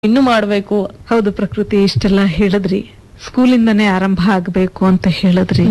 ಇನ್ನು ಮಾಡ್ಬೇಕು ಹೌದು ಪ್ರಕೃತಿ ಇಷ್ಟೆಲ್ಲ ಹೇಳಿದ್ರಿ ಸ್ಕೂಲಿಂದನೇ ಆರಂಭ ಆಗ್ಬೇಕು ಅಂತ ಹೇಳಿದ್ರಿ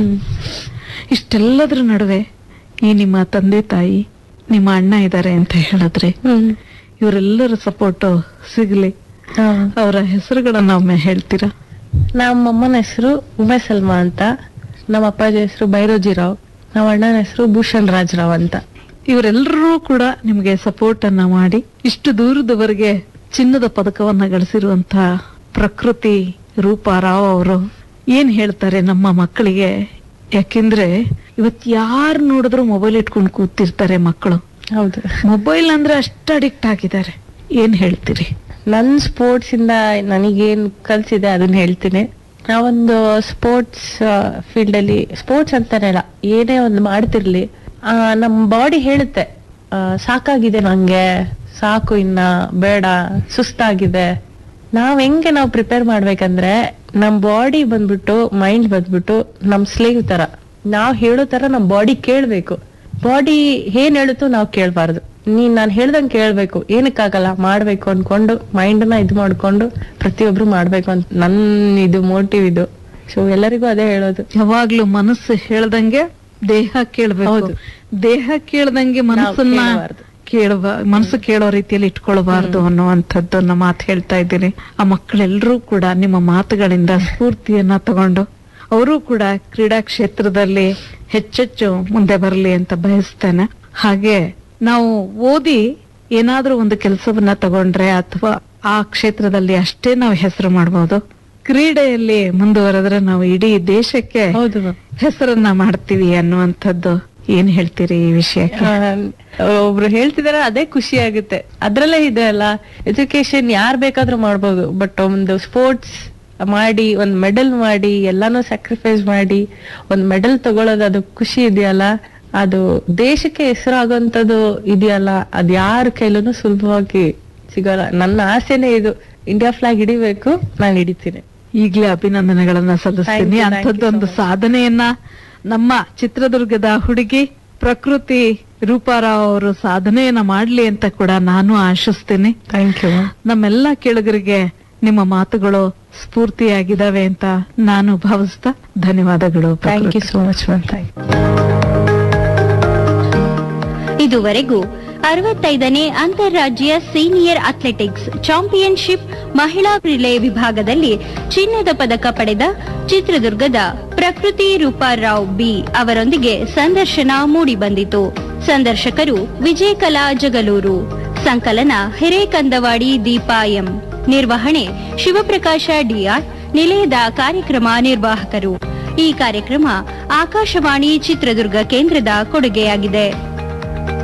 ಇಷ್ಟೆಲ್ಲದ್ರ ನಡುವೆ ಈ ನಿಮ್ಮ ತಂದೆ ತಾಯಿ ನಿಮ್ಮ ಅಣ್ಣ ಇದ್ದಾರೆ ಅಂತ ಹೇಳಿದ್ರಿ ಇವರೆಲ್ಲರ ಸಪೋರ್ಟ್ ಸಿಗ್ಲಿ ಅವರ ಹೆಸರುಗಳನ್ನ ಒಮ್ಮೆ ಹೇಳ್ತೀರಾ ನಮ್ಮ ಅಮ್ಮನ ಹೆಸರು ಉಮೆ ಸಲ್ಮಾ ಅಂತ ನಮ್ಮ ಅಪ್ಪಾಜಿ ಹೆಸರು ಬೈರೋಜಿರಾವ್ ನಮ್ಮ ಅಣ್ಣನ ಹೆಸರು ಭೂಷಣ್ ರಾಜ್ರಾವ್ ಅಂತ ಇವರೆಲ್ಲರೂ ಕೂಡ ನಿಮ್ಗೆ ಸಪೋರ್ಟ್ ಅನ್ನ ಮಾಡಿ ಇಷ್ಟು ದೂರದವರೆಗೆ ಚಿನ್ನದ ಪದಕವನ್ನ ಗಳಿಸಿರುವಂತ ಪ್ರಕೃತಿ ರೂಪಾ ರಾವ್ ಅವರು ಏನ್ ಹೇಳ್ತಾರೆ ನಮ್ಮ ಮಕ್ಕಳಿಗೆ ಯಾಕೆಂದ್ರೆ ಇವತ್ ಯಾರು ನೋಡಿದ್ರು ಮೊಬೈಲ್ ಇಟ್ಕೊಂಡು ಕೂತಿರ್ತಾರೆ ಮಕ್ಕಳು ಹೌದು ಮೊಬೈಲ್ ಅಂದ್ರೆ ಅಷ್ಟು ಅಡಿಕ್ಟ್ ಆಗಿದ್ದಾರೆ ಏನ್ ಹೇಳ್ತೀರಿ ನನ್ ಸ್ಪೋರ್ಟ್ಸ್ ಇಂದ ನನಗೇನ್ ಕಲ್ಸಿದೆ ಅದನ್ನ ಹೇಳ್ತೀನಿ ನಾವೊಂದು ಸ್ಪೋರ್ಟ್ಸ್ ಫೀಲ್ಡ್ ಅಲ್ಲಿ ಸ್ಪೋರ್ಟ್ಸ್ ಅಂತಾನೆ ಅಲ್ಲ ಏನೇ ಒಂದು ಮಾಡ್ತಿರ್ಲಿ ಆ, ನಮ್ ಬಾಡಿ ಹೇಳುತ್ತೆ ಆ, ಸಾಕಾಗಿದೆ ನಂಗೆ ಸಾಕು ಇನ್ನ ಬೇಡ ಸುಸ್ತಾಗಿದೆ ನಾವ್ ಹೆಂಗೆ ನಾವು ಪ್ರಿಪೇರ್ ಮಾಡ್ಬೇಕಂದ್ರೆ ನಮ್ ಬಾಡಿ ಬಂದ್ಬಿಟ್ಟು ಮೈಂಡ್ ಬಂದ್ಬಿಟ್ಟು ನಮ್ ಸ್ಲೇವ್ ತರ ನಾವ್ ಹೇಳೋ ತರ ನಮ್ ಬಾಡಿ ಕೇಳ್ಬೇಕು ಬಾಡಿ ಏನ್ ಹೇಳುತ್ತೋ ನಾವ್ ಕೇಳ್ಬಾರ್ದು ನೀನ್ ನಾನ್ ಹೇಳ್ದಂಗ್ ಕೇಳ್ಬೇಕು ಏನಕ್ಕಾಗಲ್ಲ ಮಾಡ್ಬೇಕು ಅನ್ಕೊಂಡು ಮೈಂಡ್ ನ ಇದ್ ಮಾಡ್ಕೊಂಡು ಪ್ರತಿಯೊಬ್ರು ಮಾಡ್ಬೇಕು ಅಂತ ನನ್ ಇದು ಮೋಟಿವ್ ಇದು ಸೊ ಎಲ್ಲರಿಗೂ ಅದೇ ಹೇಳೋದು ಯಾವಾಗ್ಲೂ ಮನಸ್ಸು ಹೇಳ್ದಂಗೆ ದೇಹ ಕೇಳ್ಬೇಕು ಹೌದು. ದೇಹ ಕೇಳ್ದಂಗೆ ಮನಸ್ಸನ್ನ ಕೇಳಬಾರ್ದು. ಕೇಳುವ ಮನಸ್ಸು ಕೇಳೋ ರೀತಿಯಲ್ಲಿ ಇಟ್ಕೊಳ್ಬಾರ್ದು ಅನ್ನುವಂಥದ್ದನ್ನ ಮಾತು ಹೇಳ್ತಾ ಇದ್ದೀನಿ ಆ ಮಕ್ಕಳೆಲ್ಲರೂ ಕೂಡ ನಿಮ್ಮ ಮಾತುಗಳಿಂದ ಸ್ಫೂರ್ತಿಯನ್ನ ತಗೊಂಡು ಅವರು ಕೂಡ ಕ್ರೀಡಾ ಕ್ಷೇತ್ರದಲ್ಲಿ ಹೆಚ್ಚೆಚ್ಚು ಮುಂದೆ ಬರಲಿ ಅಂತ ಬಯಸ್ತೇನೆ ಹಾಗೆ ನಾವು ಓದಿ ಏನಾದ್ರೂ ಒಂದು ಕೆಲಸವನ್ನ ತಗೊಂಡ್ರೆ ಅಥವಾ ಆ ಕ್ಷೇತ್ರದಲ್ಲಿ ಅಷ್ಟೇ ನಾವು ಹೆಸರು ಮಾಡಬಹುದು ಕ್ರೀಡೆಯಲ್ಲಿ ಮುಂದುವರೆದ್ರೆ ನಾವು ಇಡೀ ದೇಶಕ್ಕೆ ಹೌದು ma'am. ಹೆಸರನ್ನ ಮಾಡ್ತೀವಿ ಅನ್ನುವಂಥದ್ದು ಏನ್ ಹೇಳ್ತೀರಿ ಈ ವಿಷಯಕ್ಕೆ ಆ, ಒಬ್ರು ಹೇಳ್ತಿದಾರೆ ಅದೇ ಖುಷಿ ಆಗುತ್ತೆ ಅದ್ರಲ್ಲೇ ಇದೆ ಅಲ್ಲ ಎಜುಕೇಶನ್ ಯಾರ್ ಬೇಕಾದ್ರೂ ಮಾಡ್ಬೋದು ಬಟ್ ಒಂದು ಸ್ಪೋರ್ಟ್ಸ್ ಮಾಡಿ ಒಂದ್ ಮೆಡಲ್ ಮಾಡಿ ಎಲ್ಲಾನು ಸ್ಯಾಕ್ರಿಫೈಸ್ ಮಾಡಿ ಒಂದ್ ಮೆಡಲ್ ತಗೊಳ್ಳೋದು ಅದು ಖುಷಿ ಇದೆಯಲ್ಲ ಅದು ದೇಶಕ್ಕೆ ಹೆಸರಾಗುವಂತದ್ದು ಇದೆಯಲ್ಲ ಅದ್ ಯಾರ ಕೈಲೂ ಸುಲಭವಾಗಿ ಸಿಗಲ್ಲ ನನ್ನ ಆಸೆನೇ ಇದು ಇಂಡಿಯಾ ಫ್ಲಾಗ್ ಹಿಡಿಬೇಕು ನಾನು ಹಿಡಿತೀನಿ ಈಗ್ಲೇ ಅಭಿನಂದನೆಗಳನ್ನ ಸಲ್ಲಿಸ್ತೀನಿ Thank you, thank you ಅಂಥದ್ದೊಂದು so much. ಸಾಧನೆಯನ್ನ ನಮ್ಮ ಚಿತ್ರದುರ್ಗದ ಹುಡುಗಿ ಪ್ರಕೃತಿ ರೂಪಾರಾವ್ ಅವರು ಸಾಧನೆಯನ್ನ ಮಾಡ್ಲಿ ಅಂತ ಕೂಡ ನಾನು ಆಶಿಸ್ತೀನಿ ಥ್ಯಾಂಕ್ ಯು ನಮ್ಮೆಲ್ಲ ಕೇಳುಗರಿಗೆ ನಿಮ್ಮ ಮಾತುಗಳು ಸ್ಫೂರ್ತಿಯಾಗಿದ್ದಾವೆ ಅಂತ ನಾನು ಭಾವಿಸ್ತಾ ಧನ್ಯವಾದಗಳು thank you Prakriti. So much ma'am thank ಇದುವರೆಗೂ ಅರವತ್ತೈದನೇ ಅಂತಾರಾಜ್ಯ ಸೀನಿಯರ್ ಅಥ್ಲೆಟಿಕ್ಸ್ ಚಾಂಪಿಯನ್ಶಿಪ್ ಮಹಿಳಾ ರಿಲೇ ವಿಭಾಗದಲ್ಲಿ ಚಿನ್ನದ ಪದಕ ಪಡೆದ ಚಿತ್ರದುರ್ಗದ ಪ್ರಕೃತಿ ರೂಪಾರಾವ್ ಬಿ ಅವರೊಂದಿಗೆ ಸಂದರ್ಶನ ಮೂಡಿಬಂದಿತು ಸಂದರ್ಶಕರು ವಿಜಯಕಲಾ ಜಗಲೂರು ಸಂಕಲನ ಹಿರೇಕಂದವಾಡಿ ದೀಪಾ ಎಂ ನಿರ್ವಹಣೆ ಶಿವಪ್ರಕಾಶ ಡಿಆರ್ ನಿಲಯದ ಕಾರ್ಯಕ್ರಮ ನಿರ್ವಾಹಕರು ಈ ಕಾರ್ಯಕ್ರಮ ಆಕಾಶವಾಣಿ ಚಿತ್ರದುರ್ಗ ಕೇಂದ್ರದ ಕೊಡುಗೆಯಾಗಿದೆ